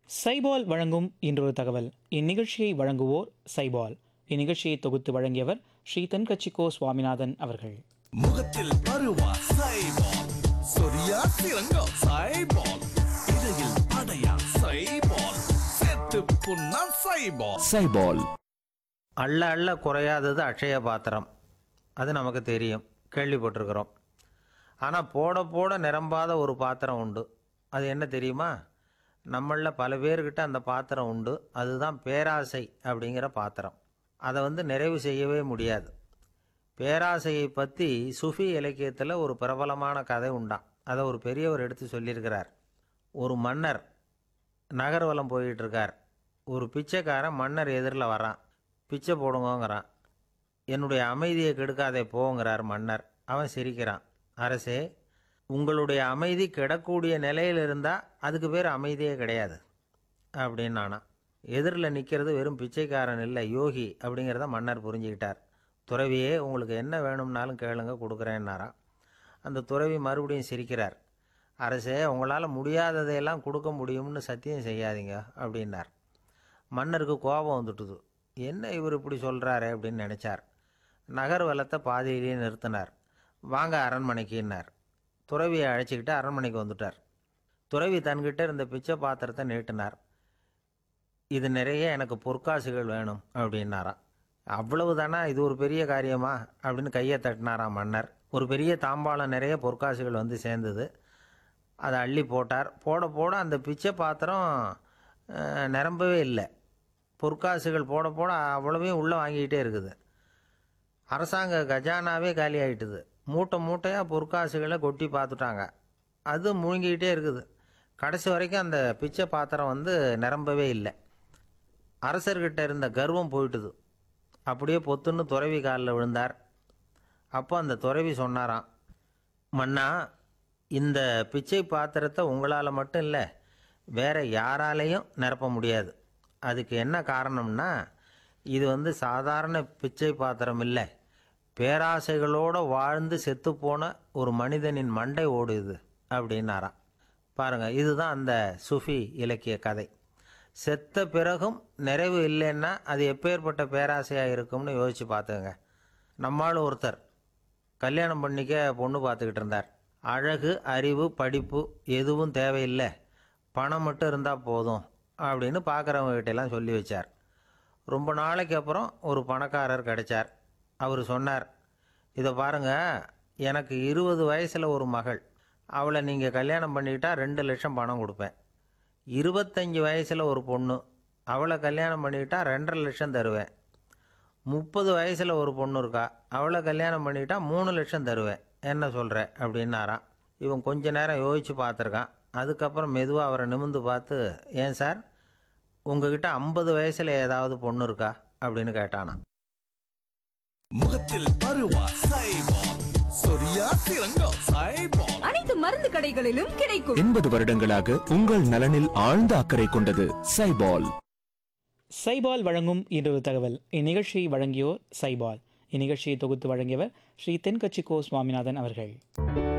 சைபால் வழங்கும் இன்றொரு தகவல் இந்நிகழ்ச்சியை வழங்குவோர் சைபால் இந்நிகழ்ச்சியை தொகுத்து வழங்கியவர் ஸ்ரீ தென்கட்சிக்கோ சுவாமிநாதன் அவர்கள் முகத்தில் பருவா சைபால் சொரியா சிறங்கோ சைபால் இடையில் அடையா சைபால் செத்து புண்ணா சைபால் சைபால் அள்ள அள்ள குறையாதது அட்சய பாத்திரம் அது நமக்கு தெரியும் கேள்விப்பட்டிருக்கிறோம் ஆனால் போட போட நிரம்பாத ஒரு பாத்திரம் உண்டு அது என்ன தெரியுமா நம்மளில் பல பேர்கிட்ட அந்த பாத்திரம் உண்டு அதுதான் பேராசை அப்படிங்கிற பாத்திரம் அதை வந்து நிறைவு செய்யவே முடியாது பேராசையை பற்றி சுஃபி இலக்கியத்தில் ஒரு பிரபலமான கதை உண்டாம் அதை ஒரு பெரியவர் எடுத்து சொல்லியிருக்கிறார் ஒரு மன்னர் நகர்வலம் போயிட்டு இருக்கார் ஒரு பிச்சைக்காரன் மன்னர் எதிரில் வரான் பிச்சை போடுங்கோங்கிறான் என்னுடைய அமைதியை கெடுக்காதே போங்கிறார் மன்னர் அவன் சிரிக்கிறான் அரசே உங்களுடைய அமைதி கெடக்கூடிய நிலையில் இருந்தால் அதுக்கு பேர் அமைதியே கிடையாது அப்படின்னு நானா எதிரில் நிற்கிறது வெறும் பிச்சைக்காரன் இல்லை யோகி அப்படிங்கிறத மன்னர் புரிஞ்சுக்கிட்டார் துறவியே உங்களுக்கு என்ன வேணும்னாலும் கேளுங்க கொடுக்குறேன்னாராம் அந்த துறவி மறுபடியும் சிரிக்கிறார் அரசே உங்களால் முடியாததையெல்லாம் கொடுக்க முடியும்னு சத்தியம் செய்யாதீங்க அப்படின்னார் மன்னருக்கு கோபம் வந்துட்டுது என்ன இவர் இப்படி சொல்கிறாரு அப்படின்னு நினச்சார் நகர் வலத்தை பாதியிலேயே நிறுத்தினார் வாங்க அரண்மனைக்குன்னார் துறவியை அழைச்சிக்கிட்டு அரண்மனைக்கு வந்துட்டார் துறவி தன்கிட்ட இருந்த பிச்சை பாத்திரத்தை நீட்டினார் இது நிறைய எனக்கு பொற்காசுகள் வேணும் அப்படின்னாராம் அவ்வளவு தானா இது ஒரு பெரிய காரியமா அப்படின்னு கையை தட்டினாராம் மன்னர் ஒரு பெரிய தாம்பாளம் நிறைய பொற்காசுகள் வந்து சேர்ந்தது அதை அள்ளி போட்டார் போட போட அந்த பிச்சை பாத்திரம் அஹ், நிரம்பவே இல்லை பொற்காசுகள் போட போட அவ்வளவையும் உள்ளே வாங்கிக்கிட்டே இருக்குது அரசாங்க கஜானாவே காலி ஆயிட்டுது மூட்டை மூட்டையாக பொற்காசுகளை கொட்டி பார்த்துட்டாங்க அது முழுங்கிக்கிட்டே இருக்குது கடைசி வரைக்கும் அந்த பிச்சை பாத்திரம் வந்து நிரம்பவே இல்லை அரசர்கிட்ட இருந்த கர்வம் போயிட்டுது அப்படியே பொத்துன்னு துறவி காலில் விழுந்தார் அப்போ அந்த துறவி சொன்னாராம் மன்னா இந்த பிச்சை பாத்திரத்தை உங்களால் மட்டும் இல்லை வேற யாராலையும் நிரப்ப முடியாது அதுக்கு என்ன காரணம்னா இது வந்து சாதாரண பிச்சை பாத்திரம் இல்லை பேராசைகளோடு வாழ்ந்து செத்துப்போன ஒரு மனிதனின் மண்டை ஓடுது அப்படின்னாராம் பாருங்கள் இதுதான் அந்த சுஃபி இலக்கிய கதை செத்த பிறகும் நிறைவு இல்லைன்னா அது எப்பேற்பட்ட பேராசையாக இருக்கும்னு யோசித்து பார்த்துங்க நம்மால் ஒருத்தர் கல்யாணம் பண்ணிக்க பொண்ணு பார்த்துக்கிட்டு இருந்தார் அழகு அறிவு படிப்பு எதுவும் தேவையில்லை பணம் மட்டும் இருந்தால் போதும் அப்படின்னு பார்க்குறவங்க கிட்டெல்லாம் சொல்லி வச்சார் ரொம்ப நாளைக்கு அப்புறம் ஒரு பணக்காரர் கிடைச்சார் அவர் சொன்னார் இதை பாருங்கள் எனக்கு இருபது வயசில் ஒரு மகள் அவளை நீங்கள் கல்யாணம் பண்ணிக்கிட்டா ரெண்டு லட்சம் பணம் கொடுப்பேன் இருபத்தஞ்சி வயசில் ஒரு பொண்ணு அவளை கல்யாணம் பண்ணிக்கிட்டா ரெண்டரை லட்சம் தருவேன் முப்பது வயசில் ஒரு பொண்ணு இருக்கா அவளை கல்யாணம் பண்ணிக்கிட்டா மூணு லட்சம் தருவேன் என்ன சொல்கிற அப்படின்னாராம் இவன் கொஞ்ச நேரம் யோசித்து பார்த்துருக்கான் அதுக்கப்புறம் மெதுவாக அவரை நிமிந்து பார்த்து ஏன் சார் உங்ககிட்ட ஐம்பது வயசில் ஏதாவது பொண்ணு இருக்கா அப்படின்னு கேட்டானாம் முகத்தில் பருவா சைபால் சொரியா சிறங்கோ சைபால் அனைத்து மருந்து கடைகளிலும் கிடைக்கும் எண்பது வருடங்களாக உங்கள் நலனில் ஆழ்ந்த அக்கறை கொண்டது சைபால் சைபால் வழங்கும் இன்றொரு தகவல் இந்நிகழ்ச்சியை வழங்கியோர் சைபால் இந்நிகழ்ச்சியை தொகுத்து வழங்கியவர் ஸ்ரீ தென்கட்சிக்கோ சுவாமிநாதன் அவர்கள்